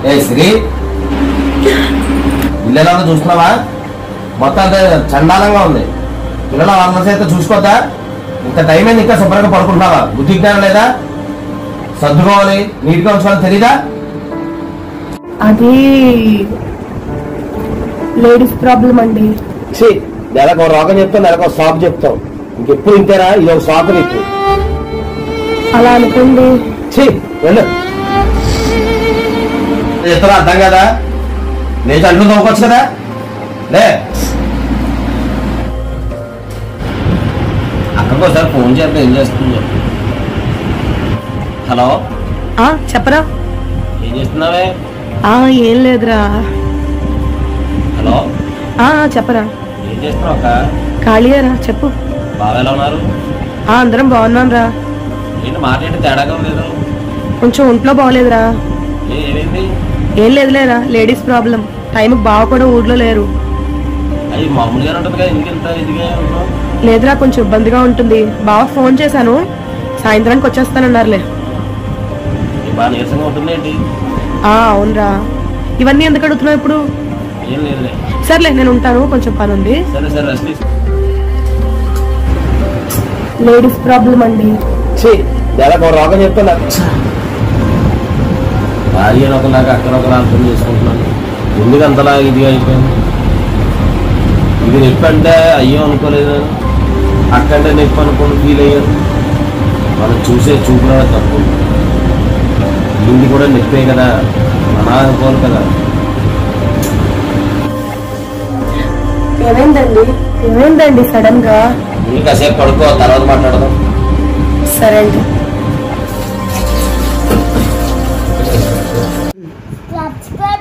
ఏ శ్రీ ఇల్లు ఎలా ఉందో చూస్తున్నావా మొత్తం అంతా చండాలంగా ఉంది పిల్లల వాళ్ళ చేత చూసుకోద్దా ఇంత టైం అయింది ఇంకా శుభ్రంగా పడుకుంటున్నావా బుద్ధి జ్ఞానం లేదా సర్దుకోవాలి నీట్గా ఉంచుకోవాలి తెలీదా అది లేడీస్ ప్రాబ్లం అండి ఛీ నెలకు ఒక రోగం చెప్తావు నెలకు ఒక షాప్ చెప్తావు ఇంకెప్పుడు ఇంతేనా ఇది ఒక షాప్ నీకు అలా అనుకోండి ఛీ వెళ్ళు చెప్తారా అర్థం కదా లేచి అంట్లు తోకొచ్చు కదా లే అక్కడికి ఒకసారి ఫోన్ చేస్తే ఏం చేస్తుంది హలో ఆ చెప్పరా ఏం చేస్తున్నావే ఆ ఏం లేదురా హలో ఆ చెప్పరా ఏం చేస్తున్నావు అక్క ఖాళీయేరా చెప్పు బాగా ఎలా ఉన్నారు ఆ అందరం బాగున్నాం రా ఏంటి మాట్లాడి తేడాగా లేదు కొంచెం ఒంట్లో బాగోలేదురా ఏ ఏమైంది ఏం లేదులేరా లేడీస్ ప్రాబ్లం టైంకి బావ కూడా ఊర్లో లేరు అది మామూలుగానే ఉంటుంది కదా ఎందుకు ఇంత ఇదిగా ఉన్నావు లేదురా కొంచెం ఇబ్బందిగా ఉంటుంది బావ ఫోన్ చేశాను సాయంత్రానికి వచ్చేస్తానన్నారులే నీకు బాగా నీరసంగా ఉంటుంది ఏంటి ఆ అవునరా ఇవన్నీ ఎందుకు అడుగుతున్నావు ఇప్పుడు ఏం లేదులే సర్లే నేను ఉంటాను కొంచెం పని ఉంది సరే సరే రెస్ట్ తీసుకో లేడీస్ ప్రాబ్లం అండి ఛీ నెలకు ఒక రోగం చెప్తున్నా భార్య ఒకలాగా అక్కడ ఒకలా అర్థం చేసుకుంటున్నాను ఎందుకు అంతలా ఇదిగా అయిపోయింది ఇది నొప్పి అంటే అయ్యో అనుకోలేదు అక్కంటే నొప్పి అనుకోని ఫీల్ అయ్యాను మనం చూసే చూపులో తప్పు ఇది కూడా నొప్పే కదా మన అనుకోను కదా ఏమైందండి ఏమైందండి సడన్ గా ఇంకా కాసేపు పడుకో తర్వాత మాట్లాడదాం సరే అండి subscribe